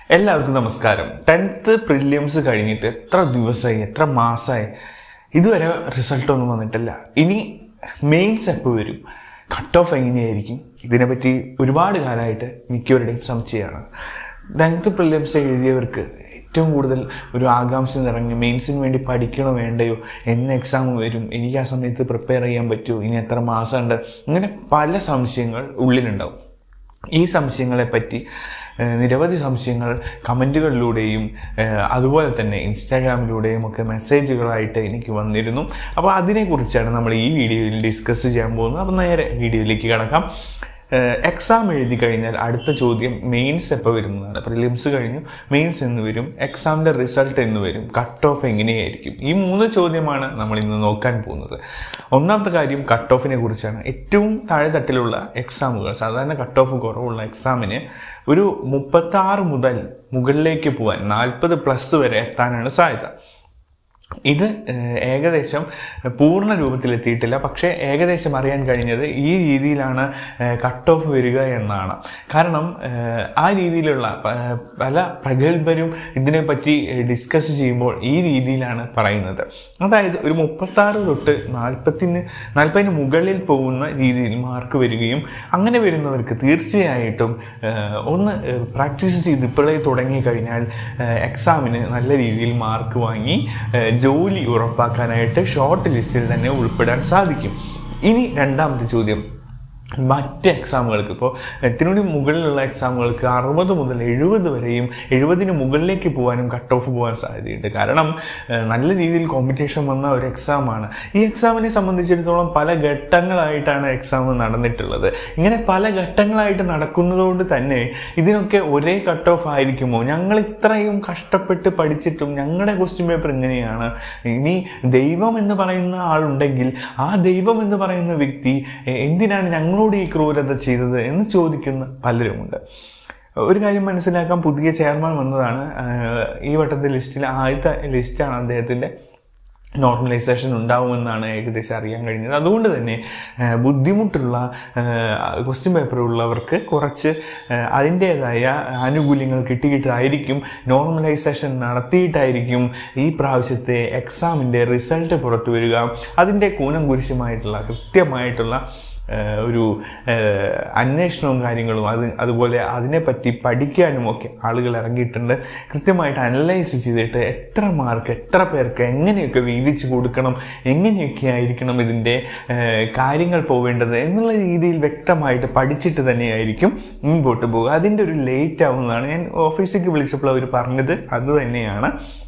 എല്ലാവർക്കും നമസ്കാരം ടെൻത്ത് പ്രിലിയംസ് കഴിഞ്ഞിട്ട് എത്ര ദിവസമായി എത്ര മാസമായി ഇതുവരെ റിസൾട്ട് ഒന്നും വന്നിട്ടില്ല ഇനി മെയിൻസ് എപ്പോൾ വരും കട്ട് ഓഫ് എങ്ങനെയായിരിക്കും ഇതിനെപ്പറ്റി ഒരുപാട് കാലമായിട്ട് മിക്കവരുടെയും സംശയമാണ് ടെൻത്ത് പ്രിലിയംസ് എഴുതിയവർക്ക് ഏറ്റവും കൂടുതൽ ഒരു ആകാംക്ഷ നിറഞ്ഞ് മെയിൻസിന് വേണ്ടി പഠിക്കണോ വേണ്ടയോ എന്ന് എക്സാം വരും എനിക്ക് ആ സമയത്ത് പ്രിപ്പയർ ചെയ്യാൻ പറ്റുമോ ഇനി എത്ര മാസമുണ്ട് ഇങ്ങനെ പല സംശയങ്ങൾ ഉള്ളിലുണ്ടാവും ഈ സംശയങ്ങളെ പറ്റി ഏഹ്, നിരവധി സംശയങ്ങൾ കമൻറ്റുകളിലൂടെയും ഏഹ്, അതുപോലെ തന്നെ ഇൻസ്റ്റാഗ്രാമിലൂടെയും ഒക്കെ മെസ്സേജുകളായിട്ട് എനിക്ക് വന്നിരുന്നു അപ്പോൾ അതിനെക്കുറിച്ചാണ് നമ്മൾ ഈ വീഡിയോയിൽ ഡിസ്കസ് ചെയ്യാൻ പോകുന്നത് അപ്പോൾ നേരെ വീഡിയോയിലേക്ക് കിടക്കാം എക്സാം എഴുതി കഴിഞ്ഞാൽ അടുത്ത ചോദ്യം മെയിൻസ് എപ്പോൾ വരുന്നതാണ് പ്രിലിംസ് കഴിഞ്ഞു മെയിൻസ് എന്ന് വരും എക്സാമിൻ്റെ റിസൾട്ട് എന്ന് വരും കട്ട് ഓഫ് എങ്ങനെയായിരിക്കും ഈ മൂന്ന് ചോദ്യമാണ് നമ്മൾ ഇന്ന് നോക്കാൻ പോകുന്നത് ഒന്നാമത്തെ കാര്യം കട്ട് ഓഫിനെ കുറിച്ചാണ് ഏറ്റവും താഴെത്തട്ടിലുള്ള എക്സാമുകൾ സാധാരണ കട്ട് ഓഫ് കുറവുള്ള എക്സാമിന് ഒരു മുപ്പത്താറ് മുതൽ മുകളിലേക്ക് പോകാൻ നാൽപ്പത് പ്ലസ് വരെ എത്താനാണ് സാധ്യത ഇത് ഏഹ്, ഏകദേശം പൂർണ്ണ രൂപത്തിലെത്തിയിട്ടില്ല പക്ഷേ ഏകദേശം അറിയാൻ കഴിഞ്ഞത് ഈ രീതിയിലാണ് കട്ട് ഓഫ് വരിക എന്നാണ് കാരണം ഏഹ്, ആ രീതിയിലുള്ള പ- പല പ്രഗത്ഭരും ഇതിനെപ്പറ്റി ഡിസ്കസ് ചെയ്യുമ്പോൾ ഈ രീതിയിലാണ് പറയുന്നത് അതായത് ഒരു മുപ്പത്താറ് തൊട്ട് നാൽപ്പത്തിന് നാൽപ്പതിന് മുകളിൽ പോകുന്ന രീതിയിൽ മാർക്ക് വരികയും അങ്ങനെ വരുന്നവർക്ക് തീർച്ചയായിട്ടും ഏഹ്, ഒന്ന് പ്രാക്ടീസ് ചെയ്ത് ഇപ്പോഴേ തുടങ്ങി കഴിഞ്ഞാൽ എക്സാമിന് നല്ല രീതിയിൽ മാർക്ക് വാങ്ങി ഏഹ്, ജോലി ഉറപ്പാക്കാനായിട്ട് ഷോർട്ട് ലിസ്റ്റിൽ തന്നെ ഉൾപ്പെടാൻ സാധിക്കും ഇനി രണ്ടാമത്തെ ചോദ്യം മറ്റ് എക്സാമുകൾക്ക് ഇപ്പോൾ എട്ടിനോട് മുകളിലുള്ള എക്സാമുകൾക്ക് അറുപത് മുതൽ എഴുപത് വരെയും എഴുപതിന് മുകളിലേക്ക് പോകാനും കട്ട് ഓഫ് പോകാൻ സാധ്യതയുണ്ട് കാരണം ഏഹ്, നല്ല രീതിയിൽ കോമ്പറ്റീഷൻ വന്ന ഒരു എക്സാമാണ് ഈ എക്സാമിനെ സംബന്ധിച്ചിടത്തോളം പല ഘട്ടങ്ങളായിട്ടാണ് എക്സാം നടന്നിട്ടുള്ളത് ഇങ്ങനെ പല ഘട്ടങ്ങളായിട്ട് നടക്കുന്നതുകൊണ്ട് തന്നെ ഇതിനൊക്കെ ഒരേ കട്ട് ഓഫ് ആയിരിക്കുമോ ഞങ്ങൾ ഇത്രയും കഷ്ടപ്പെട്ട് പഠിച്ചിട്ടും ഞങ്ങളുടെ ക്വസ്റ്റ്യൻ പേപ്പർ ഇങ്ങനെയാണ് ഇനി ദൈവം എന്ന് പറയുന്ന ആളുണ്ടെങ്കിൽ ആ ദൈവം എന്ന് പറയുന്ന വ്യക്തി എ- എന്തിനാണ് ഞങ്ങളോട് ഈ ക്രൂരത ചെയ്തത് എന്ന് ചോദിക്കുന്ന പലരുമുണ്ട് ഒരു കാര്യം മനസ്സിലാക്കാൻ പുതിയ ചെയർമാൻ വന്നതാണ് ആഹ് ഈ വട്ടത്തെ ലിസ്റ്റിൽ ആദ്യത്തെ ലിസ്റ്റാണ് അദ്ദേഹത്തിൻ്റെ നോർമലൈസേഷൻ ഉണ്ടാവുമെന്നാണ് ഏകദേശം അറിയാൻ കഴിഞ്ഞത് അതുകൊണ്ട് തന്നെ ആ, ബുദ്ധിമുട്ടുള്ള ക്വസ്റ്റ്യൻ പേപ്പർ ഉള്ളവർക്ക് കുറച്ച് ആ, അതിൻ്റേതായ ആനുകൂല്യങ്ങൾ കിട്ടിയിട്ടായിരിക്കും നോർമലൈസേഷൻ നടത്തിയിട്ടായിരിക്കും ഈ പ്രാവശ്യത്തെ എക്സാമിൻ്റെ റിസൾട്ട് പുറത്തു വരിക അതിൻ്റെ കൂനം കുരിശുമായിട്ടുള്ള കൃത്യമായിട്ടുള്ള ആ, ഒരു ആ, അന്വേഷണവും കാര്യങ്ങളും അത് അതുപോലെ അതിനെപ്പറ്റി പഠിക്കാനും ഒക്കെ ആളുകൾ ഇറങ്ങിയിട്ടുണ്ട് കൃത്യമായിട്ട് അനലൈസ് ചെയ്തിട്ട് എത്ര മാർക്ക് എത്ര പേർക്ക് എങ്ങനെയൊക്കെ വീതിച്ച് കൊടുക്കണം എങ്ങനെയൊക്കെ ആയിരിക്കണം ഇതിൻ്റെ ആ, കാര്യങ്ങൾ പോവേണ്ടത് എന്നുള്ള രീതിയിൽ വ്യക്തമായിട്ട് പഠിച്ചിട്ട് തന്നെയായിരിക്കും മുൻപോട്ട് പോകുക അതിൻ്റെ ഒരു ലേറ്റ് ആവുന്നതാണ് ഞാൻ ഓഫീസിലേക്ക് വിളിച്ചപ്പോൾ അവർ പറഞ്ഞത് അത് തന്നെയാണ്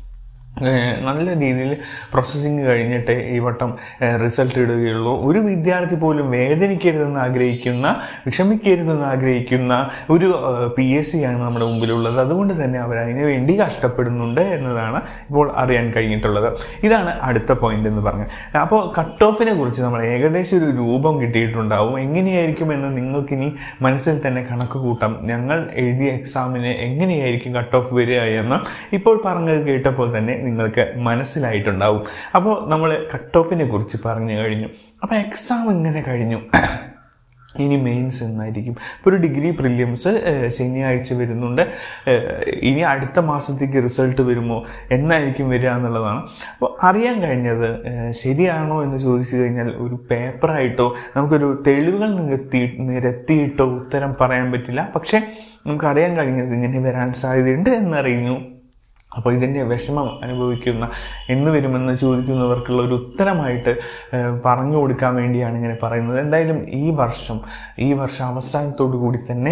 ഏഹ് നല്ല രീതിയിൽ പ്രോസസ്സിങ് കഴിഞ്ഞിട്ട് ഈ വട്ടം റിസൾട്ട് ഇടുകയുള്ളൂ ഒരു വിദ്യാർത്ഥി പോലും വേദനിക്കരുതെന്ന് ആഗ്രഹിക്കുന്ന വിഷമിക്കരുതെന്ന് ആഗ്രഹിക്കുന്ന ഒരു പി എസ് സി ആണ് നമ്മുടെ മുമ്പിലുള്ളത് അതുകൊണ്ട് തന്നെ അവർ അതിനു വേണ്ടി കഷ്ടപ്പെടുന്നുണ്ട് എന്നതാണ് ഇപ്പോൾ അറിയാൻ കഴിഞ്ഞിട്ടുള്ളത് ഇതാണ് അടുത്ത പോയിന്റ് എന്ന് പറഞ്ഞത് അപ്പോൾ കട്ട് ഓഫിനെ കുറിച്ച് നമ്മൾ ഏകദേശം ഒരു രൂപം കിട്ടിയിട്ടുണ്ടാവും എങ്ങനെയായിരിക്കും എന്ന് നിങ്ങൾക്കിനി മനസ്സിൽ തന്നെ കണക്ക് കൂട്ടാം ഞങ്ങൾ എഴുതിയ എക്സാമിന് എങ്ങനെയായിരിക്കും കട്ട് ഓഫ് വരിക എന്ന് ഇപ്പോൾ പറഞ്ഞത് കേട്ടപ്പോൾ തന്നെ നിങ്ങൾക്ക് മനസ്സിലായിട്ടുണ്ടാവും അപ്പോൾ നമ്മൾ കട്ട് ഓഫിനെ കുറിച്ച് പറഞ്ഞു കഴിഞ്ഞു അപ്പോൾ എക്സാം ഇങ്ങനെ കഴിഞ്ഞു ഇനി മെയിൻസ് എന്നായിരിക്കും ഇപ്പോൾ ഒരു ഡിഗ്രി പ്രിലിയംസ് ശനിയാഴ്ച വരുന്നുണ്ട് ഏഹ്, ഇനി അടുത്ത മാസത്തേക്ക് റിസൾട്ട് വരുമോ എന്നായിരിക്കും വരിക എന്നുള്ളതാണ് അപ്പോൾ അറിയാൻ കഴിഞ്ഞത് ഏഹ്, ശരിയാണോ എന്ന് ചോദിച്ചു കഴിഞ്ഞാൽ ഒരു പേപ്പറായിട്ടോ നമുക്കൊരു തെളിവുകൾ നിരത്തി നിരത്തിയിട്ടോ ഉത്തരം പറയാൻ പറ്റില്ല പക്ഷേ നമുക്കറിയാൻ കഴിഞ്ഞത് ഇങ്ങനെ വരാൻ സാധ്യതയുണ്ട് എന്നറിയുന്നു അപ്പോൾ ഇതിൻ്റെ വിഷമം അനുഭവിക്കുന്ന എന്ന് വരുമെന്ന് ചോദിക്കുന്നവർക്കുള്ള ഒരു ഉത്തരമായിട്ട് ഏഹ്, പറഞ്ഞു കൊടുക്കാൻ വേണ്ടിയാണ് ഇങ്ങനെ പറയുന്നത് എന്തായാലും ഈ വർഷം ഈ വർഷം അവസാനത്തോടു കൂടി തന്നെ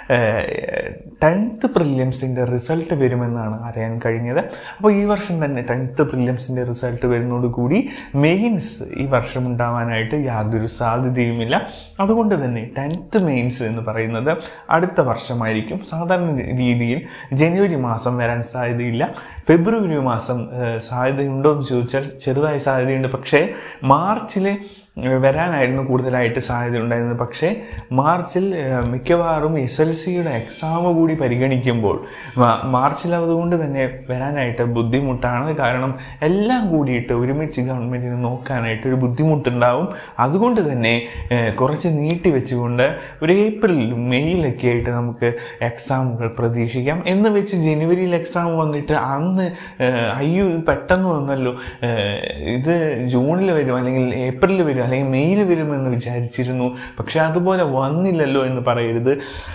ടെൻത്ത് പ്രിലിയംസിൻ്റെ റിസൾട്ട് വരുമെന്നാണ് അറിയാൻ കഴിഞ്ഞത് അപ്പോൾ ഈ വർഷം തന്നെ ടെൻത്ത് പ്രിലിയംസിൻ്റെ റിസൾട്ട് വരുന്നതോടുകൂടി മെയിൻസ് ഈ വർഷം ഉണ്ടാവാനായിട്ട് യാതൊരു സാധ്യതയുമില്ല അതുകൊണ്ട് തന്നെ ടെൻത്ത് മെയിൻസ് എന്ന് പറയുന്നത് അടുത്ത വർഷമായിരിക്കും സാധാരണ രീതിയിൽ ജനുവരി മാസം വരാൻ സാധ്യതയില്ല ഫെബ്രുവരി മാസം ഏഹ്, സാധ്യതയുണ്ടോ എന്ന് ചോദിച്ചാൽ ചെറുതായ സാധ്യതയുണ്ട് പക്ഷേ മാർച്ചിൽ ഏഹ് വരാനായിരുന്നു കൂടുതലായിട്ട് സാധ്യത ഉണ്ടായിരുന്നത് പക്ഷേ മാർച്ചിൽ ഏഹ് മിക്കവാറും എസ് എൽ സിയുടെ എക്സാം കൂടി പരിഗണിക്കുമ്പോൾ മാ- മാർച്ചിൽ അതുകൊണ്ട് തന്നെ വരാനായിട്ട് ബുദ്ധിമുട്ടാണ് കാരണം എല്ലാം കൂടിയിട്ട് ഒരുമിച്ച് ഗവൺമെൻറ്റിന് നോക്കാനായിട്ട് ഒരു ബുദ്ധിമുട്ടുണ്ടാവും അതുകൊണ്ട് തന്നെ ഏഹ് കുറച്ച് നീട്ടി വെച്ചുകൊണ്ട് ഒരു ഏപ്രിൽ മെയ്യിലൊക്കെ ആയിട്ട് നമുക്ക് എക്സാമുകൾ പ്രതീക്ഷിക്കാം എന്ന് വെച്ച് ജനുവരിയിൽ എക്സാം വന്നിട്ട് അന്ന് ഏഹ് അയ്യോ ഇത് പെട്ടെന്ന് വന്നല്ലോ ഏഹ് ഇത് ജൂണിൽ വരും അല്ലെങ്കിൽ ഏപ്രിലിൽ വരും അല്ലെങ്കിൽ മെയ്യിൽ വരുമെന്ന് വിചാരിച്ചിരുന്നു പക്ഷെ അതുപോലെ വന്നില്ലല്ലോ എന്ന് പറയരുത്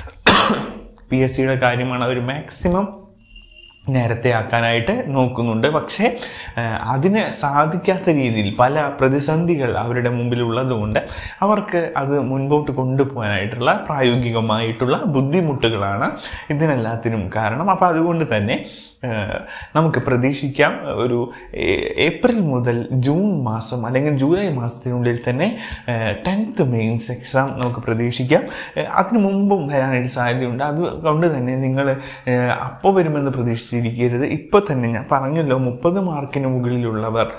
പി എസ് സിയുടെ കാര്യമാണ് അവർ മാക്സിമം നേരത്തെ ആക്കാനായിട്ട് നോക്കുന്നുണ്ട് പക്ഷേ ആ, അതിന് സാധിക്കാത്ത രീതിയിൽ പല പ്രതിസന്ധികൾ അവരുടെ മുമ്പിലുള്ളതുകൊണ്ട് അവർക്ക് അത് മുൻപോട്ട് കൊണ്ടുപോകാനായിട്ടുള്ള പ്രായോഗികമായിട്ടുള്ള ബുദ്ധിമുട്ടുകളാണ് ഇതിനെല്ലാത്തിനും കാരണം അപ്പോൾ അതുകൊണ്ട് തന്നെ ആ, നമുക്ക് പ്രതീക്ഷിക്കാം ഒരു ഏ- ഏപ്രിൽ മുതൽ ജൂൺ മാസം അല്ലെങ്കിൽ ജൂലൈ മാസത്തിനുള്ളിൽ തന്നെ ടെൻത്ത് മെയിൻസ് എക്സാം നമുക്ക് പ്രതീക്ഷിക്കാം ഏ, അതിനു മുമ്പും വരാനായിട്ട് സാധ്യതയുണ്ട് അതുകൊണ്ട് തന്നെ നിങ്ങൾ അപ്പോൾ വരുമെന്ന് പ്രതീക്ഷിച്ചിരിക്കരുത് ഇപ്പോൾ തന്നെ ഞാൻ പറഞ്ഞല്ലോ മുപ്പത് മാർക്കിന് മുകളിലുള്ളവർ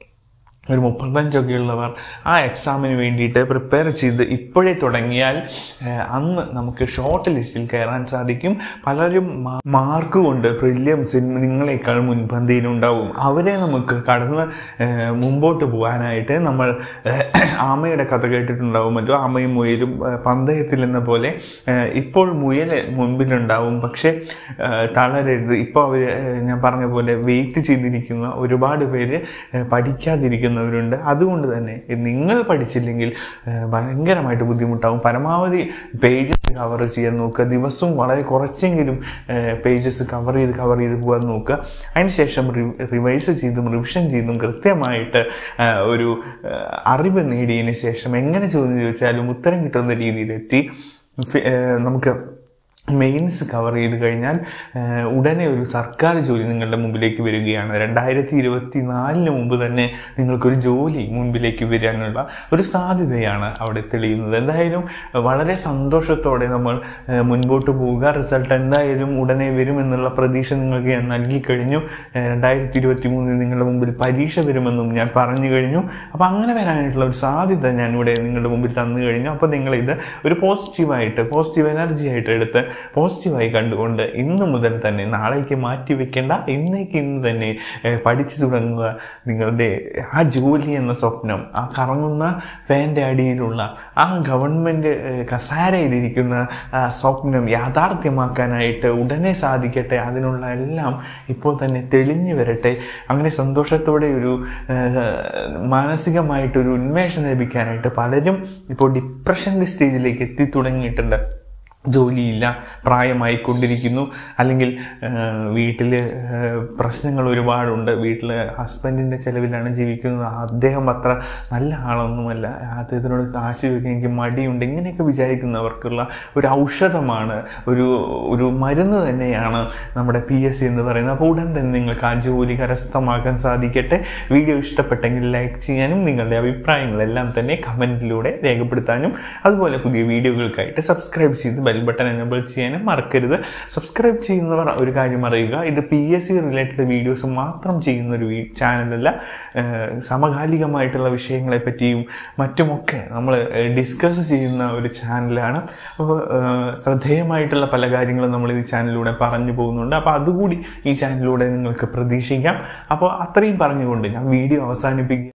ഒരു മുപ്പത്തഞ്ചൊക്കെ ഉള്ളവർ ആ എക്സാമിന് വേണ്ടിയിട്ട് പ്രിപ്പയർ ചെയ്ത് ഇപ്പോഴേ തുടങ്ങിയാൽ ഏഹ്, അന്ന് നമുക്ക് ഷോർട്ട് ലിസ്റ്റിൽ കയറാൻ സാധിക്കും പലരും മാ- മാർക്ക് കൊണ്ട് പ്രില്യംസിൽ നിങ്ങളെക്കാൾ മുൻപന്തിയിലുണ്ടാവും അവരെ നമുക്ക് കടന്ന് ഏഹ്, മുമ്പോട്ട് പോകാനായിട്ട് നമ്മൾ ഏഹ്, ആമയുടെ കഥ കേട്ടിട്ടുണ്ടാവുമല്ലോ ആമയും മുയലും ഏഹ്, പന്തയത്തിൽ എന്ന പോലെ ഏഹ്, ഇപ്പോൾ മുയൽ മുൻപിലുണ്ടാവും പക്ഷേ ഏഹ്, തളരരുത് ഇപ്പോൾ അവർ ഞാൻ പറഞ്ഞ പോലെ വെയിറ്റ് ചെയ്തിരിക്കുന്ന ഒരുപാട് പേര് ഏഹ്, പഠിക്കാതിരിക്കുന്നവരുണ്ട് അതുകൊണ്ട് തന്നെ നിങ്ങൾ പഠിച്ചില്ലെങ്കിൽ ഏഹ്, ഭയങ്കരമായിട്ട് ബുദ്ധിമുട്ടാവും പരമാവധി പേജസ് കവർ ചെയ്യാൻ നോക്കുക ദിവസവും വളരെ കുറച്ചെങ്കിലും പേജസ് കവർ ചെയ്ത് കവർ ചെയ്ത് പോകാൻ നോക്കുക അതിനുശേഷം റിവൈസ് ചെയ്തും റിവിഷൻ ചെയ്തും കൃത്യമായിട്ട് ഏഹ്, ഒരു ഏഹ്, അറിവ് നേടിയതിന് ശേഷം എങ്ങനെ ചോദ്യം ചോദിച്ചാലും ഉത്തരം കിട്ടുന്ന രീതിയിലെത്തി ഫി- ഏഹ്, നമുക്ക് മെയിൻസ് കവർ ചെയ്ത് കഴിഞ്ഞാൽ ഏഹ്, ഉടനെ ഒരു സർക്കാർ ജോലി നിങ്ങളുടെ മുമ്പിലേക്ക് വരികയാണ് രണ്ടായിരത്തി ഇരുപത്തി നാലിന് മുമ്പ് തന്നെ നിങ്ങൾക്കൊരു ജോലി മുൻപിലേക്ക് വരാനുള്ള ഒരു സാധ്യതയാണ് അവിടെ തെളിയുന്നത് എന്തായാലും വളരെ സന്തോഷത്തോടെ നമ്മൾ ഏഹ്, മുൻപോട്ട് പോവുക റിസൾട്ട് എന്തായാലും ഉടനെ വരുമെന്നുള്ള പ്രതീക്ഷ നിങ്ങൾക്ക് ഞാൻ നൽകി കഴിഞ്ഞു ഏഹ്, രണ്ടായിരത്തി ഇരുപത്തി മൂന്നിൽ നിങ്ങളുടെ മുമ്പിൽ പരീക്ഷ വരുമെന്നും ഞാൻ പറഞ്ഞു കഴിഞ്ഞു അപ്പോൾ അങ്ങനെ വരാനായിട്ടുള്ള ഒരു സാധ്യത ഞാനിവിടെ നിങ്ങളുടെ മുമ്പിൽ തന്നു കഴിഞ്ഞു അപ്പോൾ നിങ്ങളിത് ഒരു പോസിറ്റീവായിട്ട് പോസിറ്റീവ് എനർജി ആയിട്ട് എടുത്ത് പോസിറ്റീവായി കണ്ടുകൊണ്ട് ഇന്ന് മുതൽ തന്നെ നാളേക്ക് മാറ്റി വെക്കേണ്ട ഇന്നേക്ക് ഇന്ന് തന്നെ ഏഹ്, പഠിച്ചു തുടങ്ങുക നിങ്ങളുടെ ആ ജോലി എന്ന സ്വപ്നം ആ കറങ്ങുന്ന ഫാൻ്റെ അടിയിലുള്ള ആ ഗവൺമെൻറ് കസാരയിലിരിക്കുന്ന ആ സ്വപ്നം യാഥാർത്ഥ്യമാക്കാനായിട്ട് ഉടനെ സാധിക്കട്ടെ അതിനുള്ള എല്ലാം ഇപ്പോൾ തന്നെ തെളിഞ്ഞു വരട്ടെ അങ്ങനെ സന്തോഷത്തോടെ ഒരു ഏഹ്, മാനസികമായിട്ടൊരു ഉന്മേഷം ലഭിക്കാനായിട്ട് പലരും ഇപ്പോൾ ഡിപ്രഷൻ്റെ സ്റ്റേജിലേക്ക് എത്തി തുടങ്ങിയിട്ടുണ്ട് ജോലിയില്ല പ്രായമായിക്കൊണ്ടിരിക്കുന്നു അല്ലെങ്കിൽ വീട്ടിൽ പ്രശ്നങ്ങൾ ഒരുപാടുണ്ട് വീട്ടിൽ ഹസ്ബൻഡിൻ്റെ ചിലവിലാണ് ജീവിക്കുന്നത് അദ്ദേഹം അത്ര നല്ല ആളൊന്നുമല്ല അദ്ദേഹത്തിനോട് കാശ് ചോദിക്കാൻ എനിക്ക് മടിയുണ്ട് ഇങ്ങനെയൊക്കെ വിചാരിക്കുന്നവർക്കുള്ള ഒരു ഔഷധമാണ് ഒരു ഒരു മരുന്ന് തന്നെയാണ് നമ്മുടെ പി എസ് സി എന്ന് പറയുന്നത് അപ്പോൾ ഉടൻ തന്നെ നിങ്ങൾക്ക് ആ ജോലി കരസ്ഥമാക്കാൻ സാധിക്കട്ടെ വീഡിയോ ഇഷ്ടപ്പെട്ടെങ്കിൽ ലൈക്ക് ചെയ്യാനും നിങ്ങളുടെ അഭിപ്രായങ്ങളെല്ലാം തന്നെ കമൻറ്റിലൂടെ രേഖപ്പെടുത്താനും അതുപോലെ പുതിയ വീഡിയോകൾക്കായിട്ട് സബ്സ്ക്രൈബ് ചെയ്ത് ബെൽ ബട്ടൺ എനേബിൾ ചെയ്യാനും മറക്കരുത് സബ്സ്ക്രൈബ് ചെയ്യുന്നവർ ഒരു കാര്യം അറിയുക ഇത് P S C related videos മാത്രം ചെയ്യുന്ന ഒരു ചാനലല്ല സമകാലികമായിട്ടുള്ള വിഷയങ്ങളെ പറ്റിയും മറ്റുമൊക്കെ നമ്മൾ ഡിസ്കസ് ചെയ്യുന്ന ഒരു ചാനലാണ് അപ്പോൾ ശ്രദ്ധേയമായിട്ടുള്ള പല കാര്യങ്ങളും നമ്മൾ ഈ ചാനലിലൂടെ പറഞ്ഞു പോകുന്നുണ്ട് അപ്പോൾ അതുകൂടി ഈ ചാനലിലൂടെ നിങ്ങൾക്ക് പ്രതീക്ഷിക്കാം അപ്പോൾ അത്രയും പറഞ്ഞുകൊണ്ട് ഞാൻ വീഡിയോ അവസാനിപ്പിക്കുക